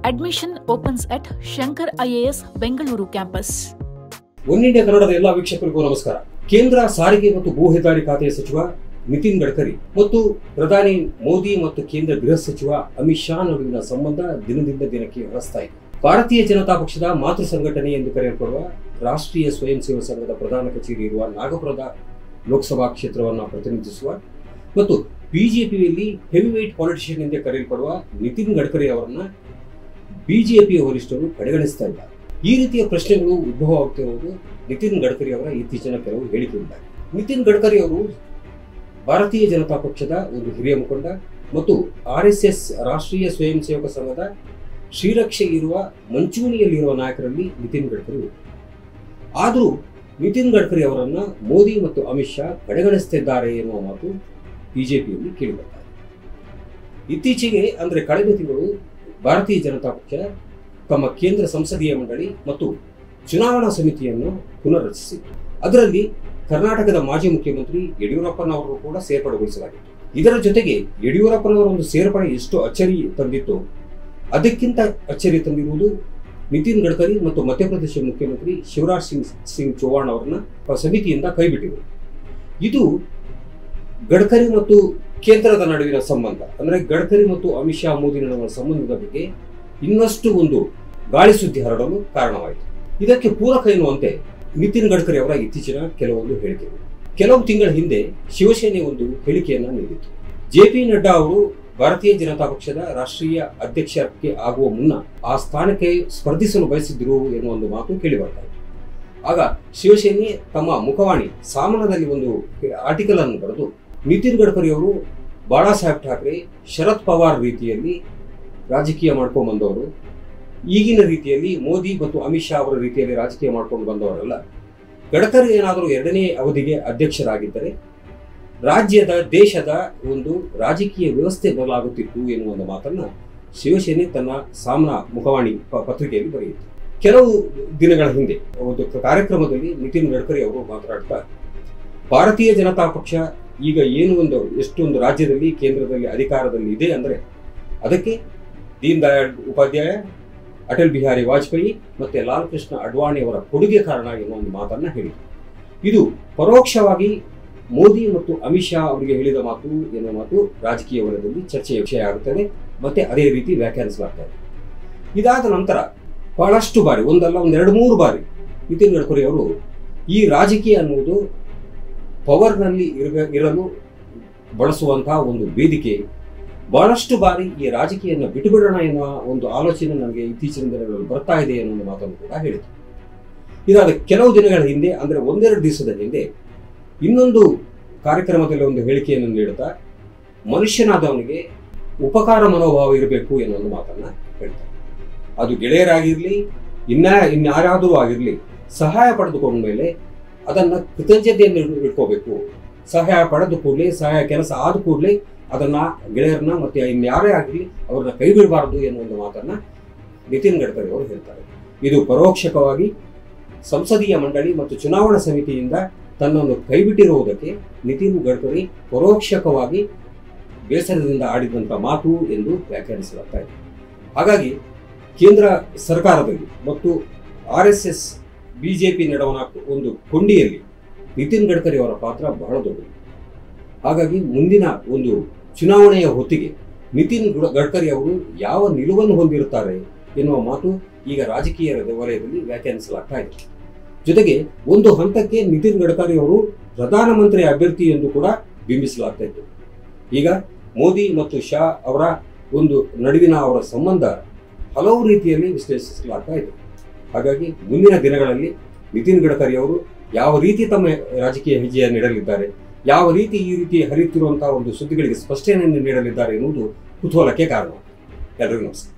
Admission opens at Shankar IAS Bengaluru campus. One India ಕನ್ನಡದ ಎಲ್ಲ ವೀಕ್ಷಕರಿಗೂ ನಮಸ್ಕಾರ ಕೇಂದ್ರ ಸಾರಿಗೆ ಮತ್ತು ಭೂ ಹೆದ್ದಾರಿ ಖಾತೆಯ ಸಚಿವ ನಿತಿನ್ ಗಡ್ಕರಿ ಮತ್ತು ಪ್ರಧಾನಿ ಮೋದಿ ಮತ್ತು ಕೇಂದ್ರ ಗೃಹ ಸಚಿವ ಅಮಿತ್ ಶಾ ನಡುವಿನ ಸಂಬಂಧ ದಿನದಿಂದ ದಿನಕ್ಕೆ ಹರಸ್ತಾ ಇದೆ ಭಾರತೀಯ ಜನತಾ ಪಕ್ಷದ ಮಾತೃ ಸಂಘಟನೆ ಎಂದು ಕರೆಯಲ್ಪಡುವ ರಾಷ್ಟ್ರೀಯ ಸ್ವಯಂ ಸೇವಕ ಸಂಘದ ಪ್ರಧಾನ ಕಚೇರಿ ಇರುವ ನಾಗಪುರದ ಲೋಕಸಭಾ ಕ್ಷೇತ್ರವನ್ನು ಪ್ರತಿನಿಧಿಸುವ ಮತ್ತು ಬಿಜೆಪಿಯಲ್ಲಿ ಹೆವಿ weight ಪಾಲಿಟಿಷಿಯನ್ ಎಂದೇ ಕರೆಯಲ್ಪಡುವ ನಿತಿನ್ ಗಡ್ಕರಿ ಅವರನ್ನ ಬಿಜೆಪಿಯ ವರಿಷ್ಠರು ಕಡೆಗಣಿಸ್ತಾ ಇದ್ದಾರೆ ಈ ರೀತಿಯ ಪ್ರಶ್ನೆಗಳು ಉದ್ಭವ ಆಗ್ತಿರುವುದು ನಿತಿನ್ ಗಡ್ಕರಿ ಅವರ ಇತ್ತೀಚಿನ ಕೆಲವು ಹೇಳಿಕೆಯಿಂದಾಗಿ ನಿತಿನ್ ಗಡ್ಕರಿ ಅವರು ಭಾರತೀಯ ಜನತಾ ಪಕ್ಷದ ಒಂದು ಹಿರಿಯ ಮುಖಂಡ ಮತ್ತು ಆರ್ ಎಸ್ ಎಸ್ ರಾಷ್ಟ್ರೀಯ ಸ್ವಯಂ ಸೇವಕ ಸಂಘದ ಶ್ರೀರಕ್ಷೆ ಇರುವ ಮಂಚೂಣಿಯಲ್ಲಿರುವ ನಾಯಕರಲ್ಲಿ ನಿತಿನ್ ಗಡ್ಕರಿ ಒಬ್ಬರು. ಆದರೂ ನಿತಿನ್ ಗಡ್ಕರಿ ಅವರನ್ನ ಮೋದಿ ಮತ್ತು ಅಮಿತ್ ಶಾ ಕಡೆಗಣಿಸುತ್ತಿದ್ದಾರೆ ಎನ್ನುವ ಮಾತು ಬಿಜೆಪಿಯಲ್ಲಿ ಕೇಳಿಬರ್ತಾ ಇದೆ ಇತ್ತೀಚೆಗೆ ಅಂದರೆ ಕಳೆದ ತಿಂಗಳು ಭಾರತೀಯ ಜನತಾ ಪಕ್ಷ ತಮ್ಮ ಕೇಂದ್ರ ಸಂಸದೀಯ ಮಂಡಳಿ ಮತ್ತು ಚುನಾವಣಾ ಸಮಿತಿಯನ್ನು ಪುನರ್ರಚಿಸಿತು ಅದರಲ್ಲಿ ಕರ್ನಾಟಕದ ಮಾಜಿ ಮುಖ್ಯಮಂತ್ರಿ ಯಡಿಯೂರಪ್ಪನವರು ಕೂಡ ಸೇರ್ಪಡೆಗೊಳಿಸಲಾಗಿತ್ತು ಇದರ ಜೊತೆಗೆ ಯಡಿಯೂರಪ್ಪನವರ ಒಂದು ಸೇರ್ಪಡೆ ಎಷ್ಟು ಅಚ್ಚರಿ ತಂದಿತ್ತು ಅದಕ್ಕಿಂತ ಅಚ್ಚರಿ ತಂದಿರುವುದು ನಿತಿನ್ ಗಡ್ಕರಿ ಮತ್ತು ಮಧ್ಯಪ್ರದೇಶ ಮುಖ್ಯಮಂತ್ರಿ ಶಿವರಾಜ್ ಸಿಂಗ್ ಸಿಂಗ್ ಚೌಹಾಣ್ ಅವರನ್ನ ಆ ಸಮಿತಿಯಿಂದ ಕೈಬಿಟ್ಟಿದರು ಇದು ಗಡ್ಕರಿ ಮತ್ತು ಕೇಂದ್ರದ ನಡುವಿನ ಸಂಬಂಧ ಅಂದ್ರೆ ಗಡ್ಕರಿ ಮತ್ತು ಅಮಿತ್ ಶಾ ಮೋದಿ ನಡುವಿನ ಸಂಬಂಧದ ಬಗ್ಗೆ ಇನ್ನಷ್ಟು ಒಂದು ಗಾಳಿ ಸುದ್ದಿ ಹರಡಲು ಕಾರಣವಾಯಿತು ಇದಕ್ಕೆ ಪೂರಕ ಎನ್ನುವಂತೆ ನಿತಿನ್ ಗಡ್ಕರಿ ಅವರ ಇತ್ತೀಚಿನ ಕೆಲವೊಂದು ಹೇಳಿಕೆಗಳು ಕೆಲವು ತಿಂಗಳ ಹಿಂದೆ ಶಿವಸೇನೆ ಒಂದು ಹೇಳಿಕೆಯನ್ನ ನೀಡಿತು ಜೆ ಪಿ ನಡ್ಡಾ ಅವರು ಭಾರತೀಯ ಜನತಾ ಪಕ್ಷದ ರಾಷ್ಟ್ರೀಯ ಅಧ್ಯಕ್ಷಕ್ಕೆ ಆಗುವ ಮುನ್ನ ಆ ಸ್ಥಾನಕ್ಕೆ ಸ್ಪರ್ಧಿಸಲು ಬಯಸಿದ್ರು ಎನ್ನುವ ಒಂದು ಮಾತು ಕೇಳಿ ಬರ್ತಾ ಇತ್ತು ಆಗ ಶಿವಸೇನೆ ತಮ್ಮ ಮುಖವಾಣಿ ಸಾಮನದಲ್ಲಿ ಒಂದು ಆರ್ಟಿಕಲ್ ಅನ್ನು ಬರೆದು ನಿತಿನ್ ಗಡ್ಕರಿ ಅವರು ಬಾಳಾ ಸಾಹೇಬ್ ಠಾಕ್ರೆ ಶರದ್ ಪವಾರ್ ರೀತಿಯಲ್ಲಿ ರಾಜಕೀಯ ಮಾಡ್ಕೊಂಡು ಬಂದವರು ಈಗಿನ ರೀತಿಯಲ್ಲಿ ಮೋದಿ ಮತ್ತು ಅಮಿತ್ ಶಾ ಅವರ ರೀತಿಯಲ್ಲಿ ರಾಜಕೀಯ ಮಾಡ್ಕೊಂಡು ಬಂದವರಲ್ಲ ಗಡ್ಕರಿ ಏನಾದರೂ ಎರಡನೇ ಅವಧಿಗೆ ಅಧ್ಯಕ್ಷರಾಗಿದ್ದರೆ ರಾಜ್ಯದ ದೇಶದ ಒಂದು ರಾಜಕೀಯ ವ್ಯವಸ್ಥೆ ಬದಲಾಗುತ್ತಿತ್ತು ಎನ್ನುವ ಒಂದು ಮಾತನ್ನ ಶಿವಸೇನೆ ತನ್ನ ಸಾಮ್ನ ಮುಖವಾಣಿ ಪ- ಪತ್ರಿಕೆಯಲ್ಲಿ ಬರೆಯಿತು ಕೆಲವು ದಿನಗಳ ಹಿಂದೆ ಒಂದು ಕಾರ್ಯಕ್ರಮದಲ್ಲಿ ನಿತಿನ್ ಗಡ್ಕರಿ ಅವರು ಮಾತನಾಡ್ತಾ ಭಾರತೀಯ ಜನತಾ ಪಕ್ಷ ಈಗ ಏನು ಒಂದು ಎಷ್ಟೊಂದು ರಾಜ್ಯದಲ್ಲಿ ಕೇಂದ್ರದಲ್ಲಿ ಅಧಿಕಾರದಲ್ಲಿ ಇದೆ ಅಂದರೆ ಅದಕ್ಕೆ ದೀನ್ ದಯಾಳ್ ಉಪಾಧ್ಯಾಯ ಅಟಲ್ ಬಿಹಾರಿ ವಾಜಪೇಯಿ ಮತ್ತೆ ಲಾಲ್ ಕೃಷ್ಣ ಅಡ್ವಾಣಿ ಅವರ ಕೊಡುಗೆ ಕಾರಣ ಎನ್ನುವ ಒಂದು ಮಾತನ್ನ ಹೇಳಿದರು ಇದು ಪರೋಕ್ಷವಾಗಿ ಮೋದಿ ಮತ್ತು ಅಮಿತ್ ಶಾ ಅವರಿಗೆ ಹೇಳಿದ ಮಾತು ಎನ್ನುವ ಮಾತು ರಾಜಕೀಯ ವಲಯದಲ್ಲಿ ಚರ್ಚೆಯ ವಿಷಯ ಆಗುತ್ತದೆ ಮತ್ತೆ ಅದೇ ರೀತಿ ವ್ಯಾಖ್ಯಾನಿಸಲಾಗ್ತದೆ ಇದಾದ ನಂತರ ಬಹಳಷ್ಟು ಬಾರಿ ಒಂದಲ್ಲ ಒಂದು ಎರಡು ಮೂರು ಬಾರಿ ನಿತಿನ್ ಗಡ್ಕರಿ ಅವರು ಈ ರಾಜಕೀಯ ಅನ್ನುವುದು ಪವರ್ನಲ್ಲಿ ಇರಬೇ ಇರಲು ಬಳಸುವಂತಹ ಒಂದು ವೇದಿಕೆ ಬಹಳಷ್ಟು ಬಾರಿ ಈ ರಾಜಕೀಯವನ್ನು ಬಿಟ್ಟುಬಿಡೋಣ ಎನ್ನುವ ಒಂದು ಆಲೋಚನೆ ನನಗೆ ಇತ್ತೀಚಿನ ದಿನಗಳಲ್ಲಿ ಬರ್ತಾ ಇದೆ ಅನ್ನೋ ಒಂದು ಮಾತನ್ನು ಕೂಡ ಹೇಳಿತು ಇದಾದ ಕೆಲವು ದಿನಗಳ ಹಿಂದೆ ಅಂದರೆ ಒಂದೆರಡು ದಿವಸದ ಹಿಂದೆ ಇನ್ನೊಂದು ಕಾರ್ಯಕ್ರಮದಲ್ಲಿ ಒಂದು ಹೇಳಿಕೆಯನ್ನು ನೀಡುತ್ತಾ ಮನುಷ್ಯನಾದವನಿಗೆ ಉಪಕಾರ ಮನೋಭಾವ ಇರಬೇಕು ಎನ್ನುವ ಒಂದು ಮಾತನ್ನ ಹೇಳ್ತಾರೆ ಅದು ಗೆಳೆಯರಾಗಿರ್ಲಿ ಇನ್ನ ಇನ್ಯಾರಾದರೂ ಆಗಿರ್ಲಿ ಸಹಾಯ ಪಡೆದುಕೊಂಡ ಮೇಲೆ ಅದನ್ನ ಕೃತಜ್ಞತೆಯನ್ನು ಇಡ್- ಇಟ್ಕೋಬೇಕು ಸಹಾಯ ಪಡೆದ ಕೂಡಲೇ ಸಹಾಯ ಕೆಲಸ ಆದ ಕೂಡಲೇ ಅದನ್ನ ಗೆಳೆಯರನ್ನ ಮತ್ತೆ ಇನ್ಯಾರೇ ಆಗಿರಲಿ ಅವ್ರನ್ನ ಕೈ ಬಿಡಬಾರದು ಎನ್ನುವ ಒಂದು ಮಾತನ್ನ ನಿತಿನ್ ಗಡ್ಕರಿ ಅವರು ಹೇಳ್ತಾರೆ ಇದು ಪರೋಕ್ಷಕವಾಗಿ ಸಂಸದೀಯ ಮಂಡಳಿ ಮತ್ತು ಚುನಾವಣಾ ಸಮಿತಿಯಿಂದ ತನ್ನನ್ನು ಕೈಬಿಟ್ಟಿರುವುದಕ್ಕೆ ನಿತಿನ್ ಗಡ್ಕರಿ ಪರೋಕ್ಷಕವಾಗಿ ಬೇಸರದಿಂದ ಆಡಿದಂಥ ಮಾತು ಎಂದು ವ್ಯಾಖ್ಯಾನಿಸಲಾಗ್ತಾ ಇದೆ ಹಾಗಾಗಿ ಕೇಂದ್ರ ಸರ್ಕಾರದಲ್ಲಿ ಮತ್ತು ಆರ್ ಎಸ್ ಎಸ್ ಬಿಜೆಪಿ ನಡುವಣ ಒಂದು ಕೊಂಡಿಯಲ್ಲಿ ನಿತಿನ್ ಗಡ್ಕರಿ ಅವರ ಪಾತ್ರ ಬಹಳ ದೊಡ್ಡದು ಹಾಗಾಗಿ ಮುಂದಿನ ಒಂದು ಚುನಾವಣೆಯ ಹೊತ್ತಿಗೆ ನಿತಿನ್ ಗಡ್- ಗಡ್ಕರಿ ಅವರು ಯಾವ ನಿಲುವನ್ನು ಹೊಂದಿರುತ್ತಾರೆ ಎನ್ನುವ ಮಾತು ಈಗ ರಾಜಕೀಯ ವಲಯದಲ್ಲಿ ವ್ಯಾಖ್ಯಾನಿಸಲಾಗ್ತಾ ಇದೆ ಜೊತೆಗೆ ಒಂದು ಹಂತಕ್ಕೆ ನಿತಿನ್ ಗಡ್ಕರಿ ಅವರು ಪ್ರಧಾನಮಂತ್ರಿ ಅಭ್ಯರ್ಥಿ ಎಂದು ಕೂಡ ಬಿಂಬಿಸಲಾಗ್ತಾ ಇತ್ತು ಈಗ ಮೋದಿ ಮತ್ತು ಶಾ ಅವರ ಒಂದು ನಡುವಿನ ಅವರ ಸಂಬಂಧ ಹಲವು ರೀತಿಯಲ್ಲಿ ವಿಶ್ಲೇಷಿಸಲಾಗ್ತಾ ಇದೆ ಹಾಗಾಗಿ ಮುಂದಿನ ದಿನಗಳಲ್ಲಿ ನಿತಿನ್ ಗಡ್ಕರಿ ಅವರು ಯಾವ ರೀತಿ ತಮ್ಮ ರಾಜಕೀಯ ಹೆಜ್ಜೆಯನ್ನು ನೀಡಲಿದ್ದಾರೆ ಯಾವ ರೀತಿ ಈ ರೀತಿ ಹರಿಯುತ್ತಿರುವಂತಹ ಒಂದು ಸುದ್ದಿಗಳಿಗೆ ಸ್ಪಷ್ಟನೆಯನ್ನು ನೀಡಲಿದ್ದಾರೆ ಎನ್ನುವುದು ಕುತೂಹಲಕ್ಕೆ ಕಾರಣ ಎಲ್ಲರಿಗೂ ನಮಸ್ಕಾರ